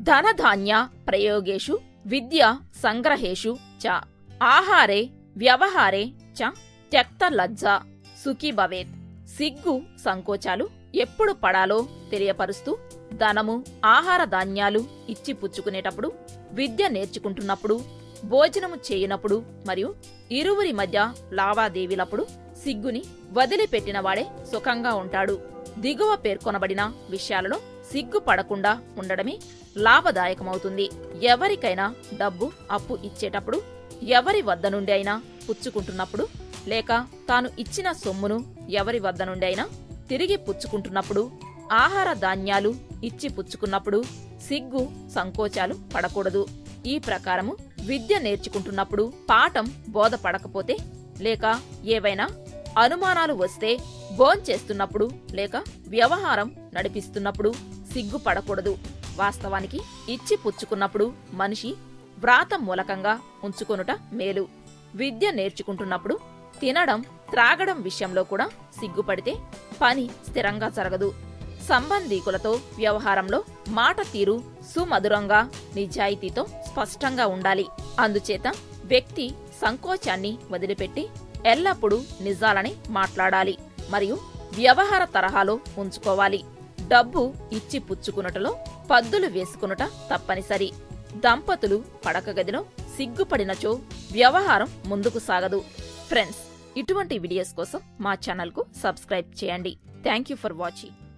ధనధాన్య ప్రయోగేషు విద్య సంగ్రహేషు చ ఆహారే వ్యవహారే చ త్యక్త లజ్జ సుఖీ భవేత్ సిగ్గు సంకోచాలు ఎప్పుడు పడాలో తెలియపరుస్తూ ధనము ఆహార ధాన్యాలు ఇచ్చి పుచ్చుకునేటప్పుడు విద్య నేర్చుకుంటున్నప్పుడు భోజనము చేయనప్పుడు మరియు ఇరువురి మధ్య లావాదేవీలప్పుడు సిగ్గుని వదిలిపెట్టినవాడే సుఖంగా ఉంటాడు దిగువ పేర్కొనబడిన విషయాలలో సిగ్గు పడకుండా ఉండడమే లాభదాయకమవుతుంది ఎవరికైనా డబ్బు అప్పు ఇచ్చేటప్పుడు ఎవరి వద్ద నుండి అయినా పుచ్చుకుంటున్నప్పుడు లేక తాను ఇచ్చిన సొమ్మును ఎవరి వద్ద నుండి అయినా తిరిగి పుచ్చుకుంటున్నప్పుడు ఆహార ధాన్యాలు ఇచ్చి పుచ్చుకున్నప్పుడు సిగ్గు సంకోచాలు పడకూడదు ఈ ప్రకారము విద్య నేర్చుకుంటున్నప్పుడు పాఠం బోధపడకపోతే లేక ఏవైనా అనుమానాలు వస్తే భోంచేస్తున్నప్పుడు లేక వ్యవహారం నడిపిస్తున్నప్పుడు సిగ్గుపడకూడదు వాస్తవానికి ఇచ్చి పుచ్చుకున్నప్పుడు మనిషి వ్రాత మూలకంగా ఉంచుకొనుట మేలు విద్య నేర్చుకుంటున్నప్పుడు తినడం త్రాగడం విషయంలో కూడా సిగ్గుపడితే పని స్థిరంగా జరగదు సంబంధీకులతో వ్యవహారంలో మాట తీరు సుమధురంగా నిజాయితీతో స్పష్టంగా ఉండాలి అందుచేత వ్యక్తి సంకోచాన్ని వదిలిపెట్టి ఎల్లప్పుడూ నిజాలని మాట్లాడాలి మరియు వ్యవహార తరహాలో ఉంచుకోవాలి డబ్బు ఇచ్చి పుచ్చుకునుటలో పద్దులు వేసుకునుట తప్పనిసరి దంపతులు పడక గదిలో సిగ్గుపడినచో వ్యవహారం ముందుకు సాగదు ఫ్రెండ్స్ ఇటువంటి వీడియోస్ కోసం మా ఛానల్కు సబ్స్క్రైబ్ చేయండి థ్యాంక్ యూ ఫర్ వాచింగ్